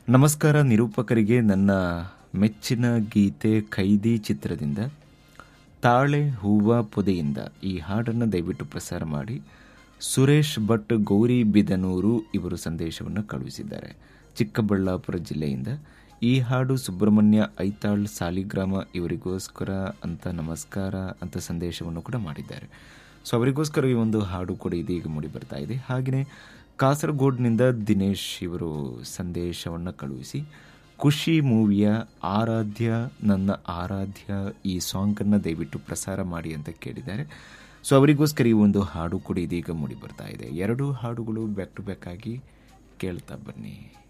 ನಮಸ್ಕಾರ ನಿರೂಪಕರಿಗೆ ನನ್ನ ಮೆಚ್ಚಿನ ಗೀತೆ ಖೈದಿ ಚಿತ್ರದಿಂದ ತಾಳೆ ಹೂವ ಪೊದೆಯಿಂದ ಈ ಹಾಡನ್ನು ದಯವಿಟ್ಟು ಪ್ರಸಾರ ಮಾಡಿ ಸುರೇಶ್ ಭಟ್ ಗೌರಿ ಬಿದನೂರು ಇವರು ಸಂದೇಶವನ್ನು ಕಳುಹಿಸಿದ್ದಾರೆ ಚಿಕ್ಕಬಳ್ಳಾಪುರ ಜಿಲ್ಲೆಯಿಂದ ಈ ಹಾಡು ಸುಬ್ರಹ್ಮಣ್ಯ ಐತಾಳ್ ಸಾಲಿಗ್ರಾಮ ಇವರಿಗೋಸ್ಕರ ಅಂತ ನಮಸ್ಕಾರ ಅಂತ ಸಂದೇಶವನ್ನು ಕೂಡ ಮಾಡಿದ್ದಾರೆ ಸೊ ಅವರಿಗೋಸ್ಕರ ಈ ಒಂದು ಹಾಡು ಕೂಡ ಇದೀಗ ಮೂಡಿ ಬರ್ತಾ ಇದೆ ಹಾಗೆಯೇ ಕಾಸರಗೋಡ್ನಿಂದ ದಿನೇಶ್ ಇವರು ಸಂದೇಶವನ್ನು ಕಳುಹಿಸಿ ಖುಷಿ ಮೂವಿಯ ಆರಾಧ್ಯ ನನ್ನ ಆರಾಧ್ಯ ಈ ಸಾಂಗನ್ನು ದಯವಿಟ್ಟು ಪ್ರಸಾರ ಮಾಡಿ ಅಂತ ಕೇಳಿದ್ದಾರೆ ಸೊ ಅವರಿಗೋಸ್ಕರ ಈ ಒಂದು ಹಾಡು ಕೂಡ ಇದೀಗ ಮೂಡಿ ಬರ್ತಾ ಇದೆ ಎರಡು ಹಾಡುಗಳು ಬ್ಯಾಕ್ ಟು ಬ್ಯಾಕ್ ಆಗಿ ಕೇಳ್ತಾ ಬನ್ನಿ